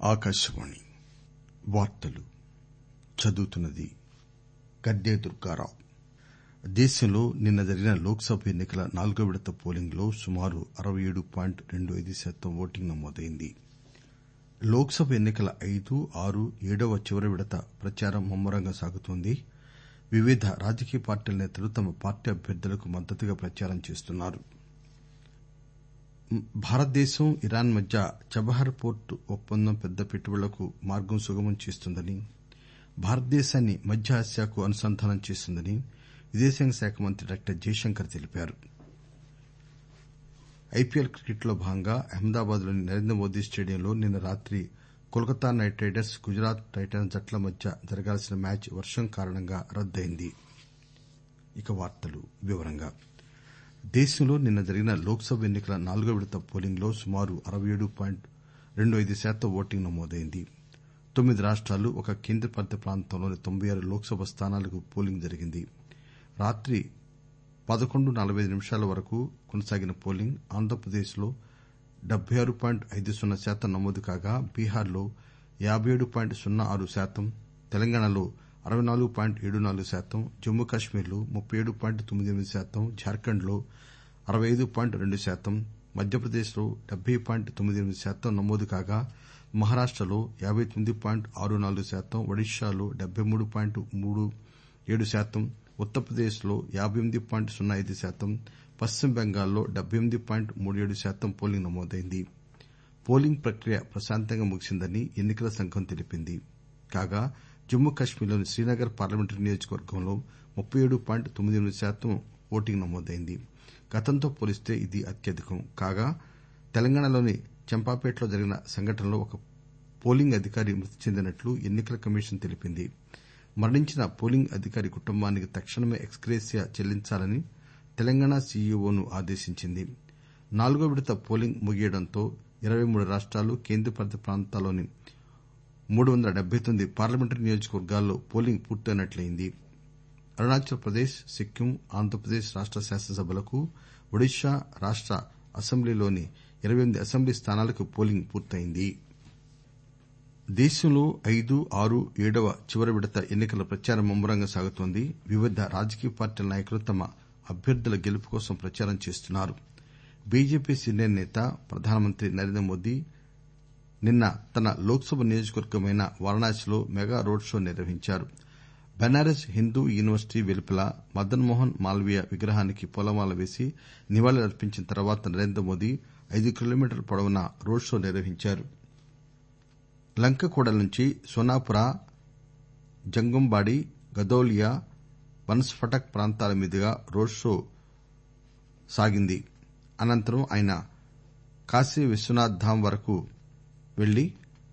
ఆకాశవాణి వార్తలు చదువుతున్నది గద్దె దుర్గారావు దేశంలో నిన్న జరిగిన లోక్ సభ ఎన్ని కల నాల్గో విడత పోలింగ్ లో సుమారు అరవై ఏడు పాయింట్ రెండు ఐదు శాతం ఓటింగ్ నమోదైంది లోక్ సభ ఎన్ని కల ఐదు ఆరు ఏడవ చివరి విడత ప్రచారం ముమ్మరంగా సాగుతోంది వివిధ రాజకీయ పార్టీల నేతలు తమ పార్టీ అభ్యర్థులకు మద్దతుగా ప్రచారం చేస్తున్నారు భారతదేశం ఇరాన్ మధ్య చబహర్ పోర్టు ఒప్పందం పెద్ద పెట్టుబడులకు మార్గం సుగమం చేస్తుందని భారతదేశాన్ని మధ్య ఆసియాకు అనుసంధానం చేస్తుందని విదేశాంగ శాఖ మంత్రి డాక్టర్ జైశంకర్ తెలిపారు ఐపీఎల్ క్రికెట్ లో భాగంగా అహ్మదాబాద్ లోని నరేంద్రమోదీ స్టేడియంలో నిన్న రాత్రి Kolkata Knight Riders Gujarat Titans జట్ల మధ్య జరగాల్సిన మ్యాచ్ వర్షం కారణంగా రద్దయింది దేశంలో నిన్న జరిగిన లోక్ సభ ఎన్ని కల నాల్గో విడత పోలింగ్ లో సుమారు అరవై ఏడు పాయింట్ రెండు ఐదు శాతం ఓటింగ్ నమోదైంది తొమ్మిది రాష్టాలు ఒక కేంద్రపాలిత ప్రాంతంలోని తొంభై ఆరు లోక్ సభ స్థానాలకు పోలింగ్ జరిగింది రాత్రి పదకొండు నలబై ఐదు నిమిషాల వరకు కొనసాగిన పోలింగ్ ఆంధ్రప్రదేశ్ లో డెబ్బై ఆరు పాయింట్ ఐదు సున్నా శాతం నమోదు కాగా బీహార్ లో యాబై ఏడు పాయింట్ సున్నా ఆరు శాతం తెలంగాణలో అరవై నాలుగు పాయింట్ ఏడు నాలుగు శాతం జమ్మూ కశ్మీర్ లో ముప్పై ఏడు పాయింట్ తొమ్మిది ఎనిమిది శాతం జార్ఖండ్ లో అరవై ఐదు పాయింట్ రెండు శాతం మధ్యప్రదేశ్ లో డెబ్బై పాయింట్ తొమ్మిది ఎనిమిది శాతం నమోదు కాగా మహారాష్టలో యాబై తొమ్మిది పాయింట్ ఆరు నాలుగు శాతం ఒడిశాలో డెబ్బై మూడు పాయింట్ మూడు ఏడు శాతం ఉత్తరప్రదేశ్ లో యాబై ఎనిమిది పాయింట్ సున్నా ఐదు శాతం పశ్చిమ బెంగాల్ లో డెబ్బై ఎనిమిది పాయింట్ మూడు ఏడు శాతం పోలింగ్ నమోదైంది పోలింగ్ ప్రక్రియ ప్రశాంతంగా ముగిసిందని ఎన్ని కల సంఘం తెలిపింది కాగా జమ్మూ కశ్మీర్ లోని శ్రీనగర్ పార్లమెంటరీ నియోజకవర్గంలో ముప్పై ఏడు పాయింట్ తొమ్మిది ఎనిమిది శాతం ఓటింగ్ నమోదైంది గతంతో పోలిస్తే ఇది అత్యధికం కాగా తెలంగాణలోని చంపాపేటలో జరిగిన సంఘటనలో ఒక పోలింగ్ అధికారి మృతి చెందినట్లు ఎన్ని కల కమిషన్ తెలిపింది మరణించిన పోలింగ్ అధికారి కుటుంబానికి తక్షణమే ఎక్స్ గ్రేషియా చెల్లించాలని తెలంగాణ సీఈఓను ఆదేశించింది నాల్గో విడత పోలింగ్ ముగియడంతో ఇరవై మూడు రాష్టాలు కేంద్రపాలిత ప్రాంతాల్లోని మూడు వందల డెబ్బై తొమ్మిది పార్లమెంటరీ నియోజకవర్గాల్లో పోలింగ్ పూర్తయినట్లయింది అరుణాచల్ ప్రదేశ్ సిక్కిం ఆంధ్రప్రదేశ్ రాష్ట శాసనసభలకు ఒడిశా రాష్ట అసెంబ్లీలోని ఇరవై ఎనిమిది అసెంబ్లీ స్థానాలకు పోలింగ్ పూర్తయింది దేశంలో ఐదు ఆరు ఏడవ చివరి విడత ఎన్ని కల ప్రచారం ముమ్మరంగా సాగుతోంది వివిధ రాజకీయ పార్టీల నాయకులు తమ అభ్యర్థుల గెలుపు కోసం ప్రచారం చేస్తున్నారు బీజేపీ సీనియర్ నేత ప్రధానమంత్రి నరేంద్రమోదీ నిన్న తన లోక్ సభ నియోజకవర్గమైన వారణాసిలో మెగా రోడ్ షో నిర్వహించారు బెనారస్ హిందూ యూనివర్సిటీ వెలుపల మదన్ మోహన్ మాల్వీయ విగ్రహానికి పూలమాల వేసి నివాళులర్పించిన తర్వాత నరేంద్రమోదీ ఐదు కిలోమీటర్ల పొడవున రోడ్ షో నిర్వహించారు లంకకూడల నుంచి సోనాపుర జంగంబాడి గదౌలియా బన్స్ఫటక్ ప్రాంతాల మీదుగా రోడ్ షో సాగింది అనంతరం ఆయన కాశీ విశ్వనాథ్ ధామ్ వరకు వెళ్లి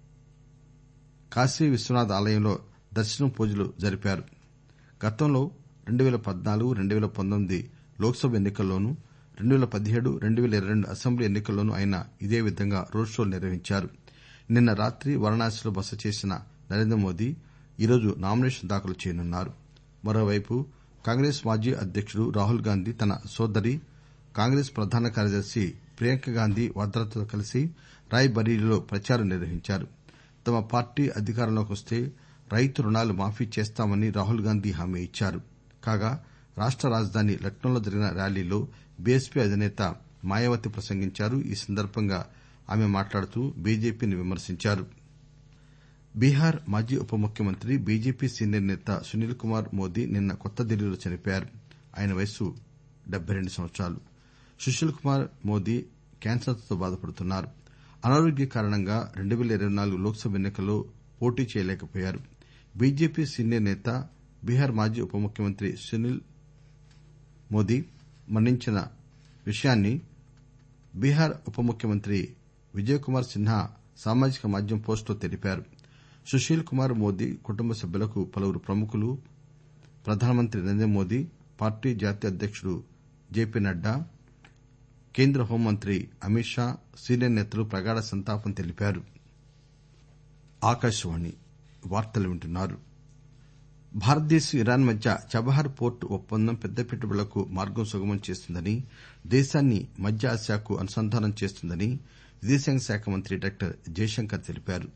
కాశీ విశ్వనాథ్ ఆలయంలో దర్శనం పూజలు జరిపారు గతంలో రెండు పేల పద్నాలుగు రెండు పేల పంతొమ్మిది లోక్ సభ ఎన్ని కల్లోనూ రెండు పేల పదిహేడు రెండు పేల ఇరవై రెండు అసెంబ్లీ ఎన్ని కల్లోనూ ఆయన ఇదే విధంగా రోడ్ షోలు నిర్వహించారు నిన్న రాత్రి వారణాసిలో బస చేసిన నరేంద్రమోదీ ఈరోజు నామినేషన్ దాఖలు చేయనున్నారు మరోవైపు కాంగ్రెస్ మాజీ అధ్యకుడు రాహుల్ గాంధీ తన సోదరి కాంగ్రెస్ ప్రధాన కార్యదర్శి ప్రియాంక గాంధీ వాద్రాతో కలిసి రాయ్ బరేలీలో ప్రచారం నిర్వహించారు తమ పార్టీ అధికారంలోకి వస్తే రైతు రుణాలు మాఫీ చేస్తామని రాహుల్ గాంధీ హామీ ఇచ్చారు కాగా రాష్ట రాజధాని లక్నోలో జరిగిన ర్యాలీలో బీఎస్పీ అధినేత మాయావతి ప్రసంగించారు ఈ సందర్బంగా ఆమె మాట్లాడుతూ బీజేపీని విమర్శించారు బీహార్ మాజీ ఉప ముఖ్యమంత్రి బీజేపీ సీనియర్ నేత సునీల్ కుమార్ మోదీ నిన్న కొత్త ఢిల్లీలో చనిపోయారు ఆయన వయస్సు డెబ్బై రెండు సంవత్సరాలు సుశీల్ కుమార్ మోదీ క్యాన్సర్ తో బాధపడుతున్నారు అనారోగ్య కారణంగా రెండు పేల ఇరవై నాలుగు లోక్ సభ ఎన్ని కల్లో పోటీ చేయలేకపోయారు బీజేపీ సీనియర్ నేత బీహార్ మాజీ ఉప ముఖ్యమంత్రి సుశీల్ మోదీ మరణించిన విషయాన్ని బీహార్ ఉప ముఖ్యమంత్రి విజయ్ కుమార్ సిన్హా సామాజిక మాధ్యమం పోస్టులో తెలిపారు సుశీల్ కుమార్ మోదీ కుటుంబ సభ్యులకు పలువురు ప్రముఖులు ప్రధానమంత్రి నరేంద్రమోదీ పార్టీ జాతీయ అధ్యకుడు జేపీ నడ్డా కేంద్ర హోంమంత్రి అమిత్ షా సీనియర్ నేతలు ప్రగాఢ సంతాపం తెలిపారు భారతదేశం ఇరాన్ మధ్య చబహార్ పోర్టు ఒప్పందం పెద్ద పెట్టుబడులకు మార్గం సుగమం చేస్తుందని దేశాన్ని మధ్య ఆసియాకు అనుసంధానం చేస్తుందని విదేశాంగ శాఖ మంత్రి డాక్టర్ జైశంకర్ తెలిపారు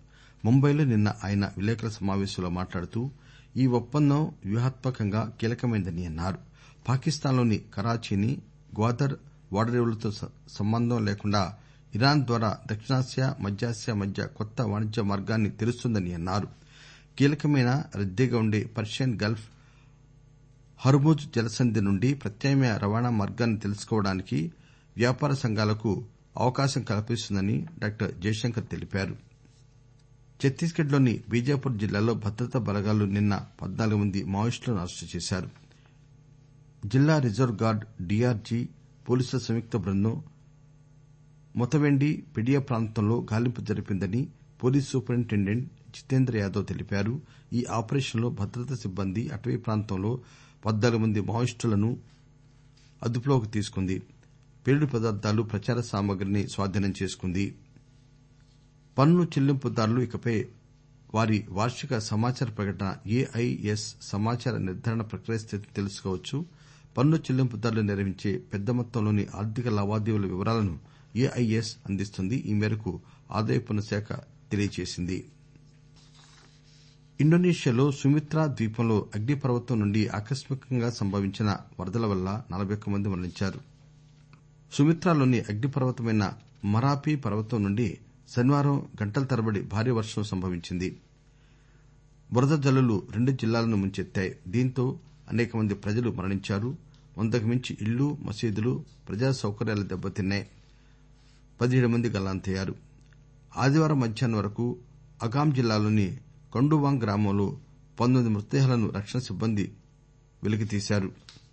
ముంబైలో నిన్న ఆయన విలేకరుల సమావేశంలో మాట్లాడుతూ ఈ ఒప్పందం వ్యూహాత్మకంగా కీలకమైందని అన్నారు పాకిస్తాన్ లోని కరాచీని గ్వాదర్ ఓడరేవులతో సంబంధం లేకుండా ఇరాన్ ద్వారా దక్షిణాసియా మధ్యాసియా మధ్య కొత్త వాణిజ్య మార్గాన్ని తెరుస్తుందని అన్నారు కీలకమైన రద్దీగా ఉండే పర్షియన్ గల్ఫ్ హర్ముజ్ జలసంధి నుండి ప్రత్యామ్నాయ రవాణా మార్గాన్ని తెలుసుకోవడానికి వ్యాపార సంఘాలకు అవకాశం కల్పిస్తుందని డాక్టర్ జైశంకర్ తెలిపారు ఛత్తీస్ గఢ్ లోని బీజాపూర్ జిల్లాలో భద్రతా బలగాలు నిన్న పద్నాలుగు మంది మావోయిస్టులను అరెస్టు చేశారు జిల్లా రిజర్వ్ గార్డ్ డీఆర్జీ పోలీసుల సంయుక్త బృందం మొతవెండి పెడియా ప్రాంతంలో గాలింపు జరిపిందని పోలీస్ సూపరింటెండెంట్ జితేంద్ర యాదవ్ తెలిపారు ఈ ఆపరేషన్ లో భద్రతా సిబ్బంది అటవీ ప్రాంతంలో పద్నాలుగు మంది మావోయిస్టులను అదుపులోకి తీసుకుంది పేలుడు పదార్థాలు ప్రచార సామగ్రిని స్వాధీనం చేసుకుంది పన్ను చెల్లింపుదారులు ఇకపై వారి వార్షిక సమాచార ప్రకటన ఏఐఎస్ సమాచార నిర్ధారణ ప్రక్రియ స్థితిని తెలుసుకోవచ్చు పన్ను చెల్లింపుదారులు నిర్వహించే పెద్ద మొత్తంలోని ఆర్థిక లావాదేవీల వివరాలను ఏఐఎస్ అందిస్తుంది ఈ మేరకు ఆదాయ పన్ను శాఖ తెలియజేసింది ఇండోనేషియాలో సుమిత్రా ద్వీపంలో అగ్నిపర్వతం నుండి ఆకస్మికంగా సంభవించిన వరదల వల్ల నలబై ఒక్క మంది మరణించారు సుమిత్రాలోని అగ్నిపర్వతమైన మరాపి పర్వతం నుండి శనివారం గంటల తరబడి భారీ వర్షం సంభవించింది బురద జల్లులు రెండు జిల్లాలను ముంచెత్తాయి దీంతో అనేక మంది ప్రజలు మరణించారు వందకు మించి ఇళ్లు మసీదులు ప్రజా సౌకర్యాలు దెబ్బతిన్నాయి పదిహేడు మంది గల్లంతయ్యారు ఆదివారం మధ్యాహ్నం వరకు అగాం జిల్లాలోని కండువాంగ్ గ్రామంలో పంతొమ్మిది మృతదేహాలను రక్షణ సిబ్బంది వెలికితీశారు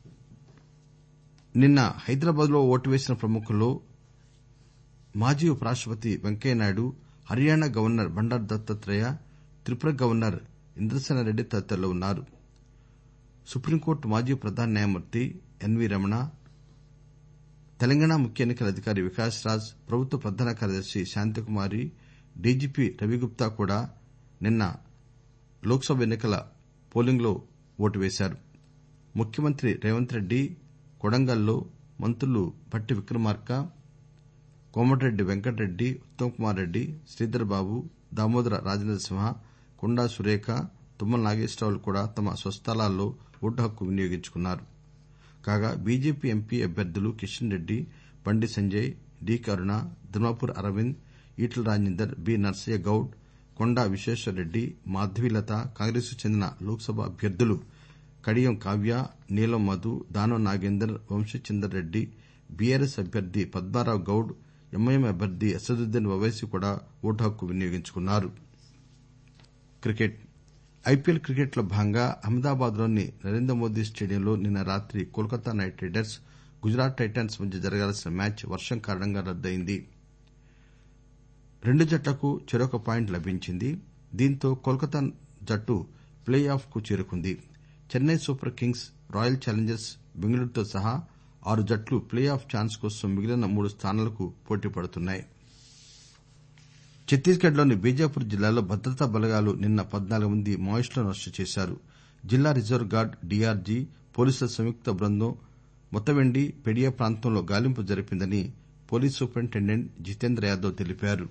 నిన్న హైదరాబాద్ లో ఓటు వేసిన ప్రముఖుల్లో మాజీ ఉపరాష్టపతి వెంకయ్యనాయుడు హర్యానా గవర్నర్ బండారు దత్తాత్రేయ త్రిపుర గవర్నర్ ఇంద్రసేనరెడ్డి తదితరులు ఉన్నారు సుప్రీంకోర్టు మాజీ ప్రధాన న్యాయమూర్తి ఎన్వీ రమణ తెలంగాణ ముఖ్య ఎన్ని కల అధికారి వికాస్ రాజ్ ప్రభుత్వ ప్రధాన కార్యదర్శి శాంతికుమారి డీజీపీ రవిగుప్తా కూడా నిన్న లోక్ సభ ఎన్ని కల పోలింగ్ లో ఓటు వేశారు ముఖ్యమంత్రి రేవంత్ రెడ్డి కొడంగల్ లో మంత్రులు భట్టి విక్రమార్క కోమటిరెడ్డి వెంకటరెడ్డి ఉత్తమ్ కుమార్ రెడ్డి శ్రీధర్ బాబు దామోదర రాజేంద్ర సింహ కొండా సురేఖ తుమ్మల నాగేశ్వరరావులు కూడా తమ స్వస్థలాల్లో ఓటు హక్కు వినియోగించుకున్నారు కాగా బీజేపీ ఎంపీ అభ్యర్థులు కిషన్ రెడ్డి బండి సంజయ్ డీకే అరుణ ధర్మపురి అరవింద్ ఈటల రాజేందర్ బి నర్సయ్య గౌడ్ కొండా విశ్వేశ్వర్రెడ్డి మాధవీలత కాంగ్రెస్ కు చెందిన లోక్ సభ అభ్యర్థులు కడియం కావ్య నీలం మధు దానం నాగేందర్ వంశీచందర్ రెడ్డి బీఆర్ఎస్ అభ్యర్థి పద్మారావు గౌడ్ ఎంఐఎం అభ్యర్థి అసదుద్దీన్ ఓవైసీ కూడా ఓటు హక్కు వినియోగించుకున్నారు ఐపీఎల్ క్రికెట్ లో భాగంగా అహ్మదాబాద్ లోని నరేంద్రమోదీ స్టేడియంలో నిన్న రాత్రి Kolkata Knight Riders Gujarat Titans మధ్య జరగాల్సిన మ్యాచ్ వర్షం కారణంగా రద్దయింది రెండు జట్లకు చెరొక పాయింట్ లభించింది దీంతో కోల్కతా జట్టు ప్లే ఆఫ్ కు చేరుకుంది Chennai Super Kings Royal Challengers బెంగళూరుతో సహా ఆరు జట్లు ప్లే ఆఫ్ ఛాన్స్ కోసం మిగిలిన మూడు స్థానాలకు పోటీ పడుతున్నాయి ఛత్తీస్ గఢ్ లోని బీజాపూర్ జిల్లాలో భద్రతా బలగాలు నిన్న పద్నాలుగు మంది మావోయిస్టులను అరెస్టు చేశారు జిల్లా రిజర్వ్ గార్డ్ డీఆర్జీ పోలీసుల సంయుక్త బృందం మొతవెండి పెడియా ప్రాంతంలో గాలింపు జరిపిందని పోలీస్ సూపరింటెండెంట్ జితేంద్ర యాదవ్ తెలిపారు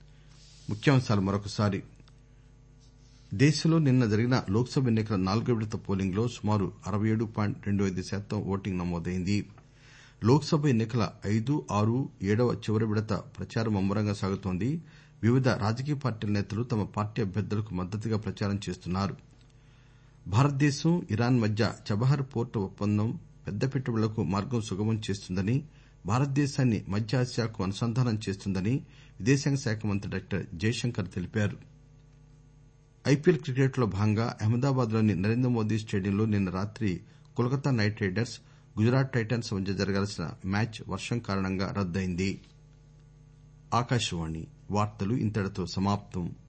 దేశంలో నిన్న జరిగిన లోక్ సభ ఎన్ని కల నాలుగో విడత పోలింగ్ లో సుమారు అరవై ఏడు పాయింట్ రెండు ఐదు శాతం ఓటింగ్ నమోదైంది లోక్ సభ ఎన్ని కల ఐదు ఆరు ఏడవ చివరి విడత ప్రచారం ముమ్మరంగా సాగుతోంది వివిధ రాజకీయ పార్టీల నేతలు తమ పార్టీ అభ్యర్థులకు మద్దతుగా ప్రచారం చేస్తున్నారు భారతదేశం ఇరాన్ మధ్య చబహర్ పోర్టు ఒప్పందం పెద్ద పెట్టుబడులకు మార్గం సుగమం చేస్తుందని భారతదేశాన్ని మధ్య ఆసియాకు అనుసంధానం చేస్తుందని విదేశాంగ శాఖ మంత్రి డాక్టర్ జైశంకర్ తెలిపారు ఐపీఎల్ క్రికెట్ లో భాగంగా అహ్మదాబాద్ లోని నరేంద్రమోదీ స్టేడియంలో నిన్న రాత్రి Kolkata Knight Riders Gujarat Titans మధ్య జరగాల్సిన మ్యాచ్ వర్షం కారణంగా రద్దయింది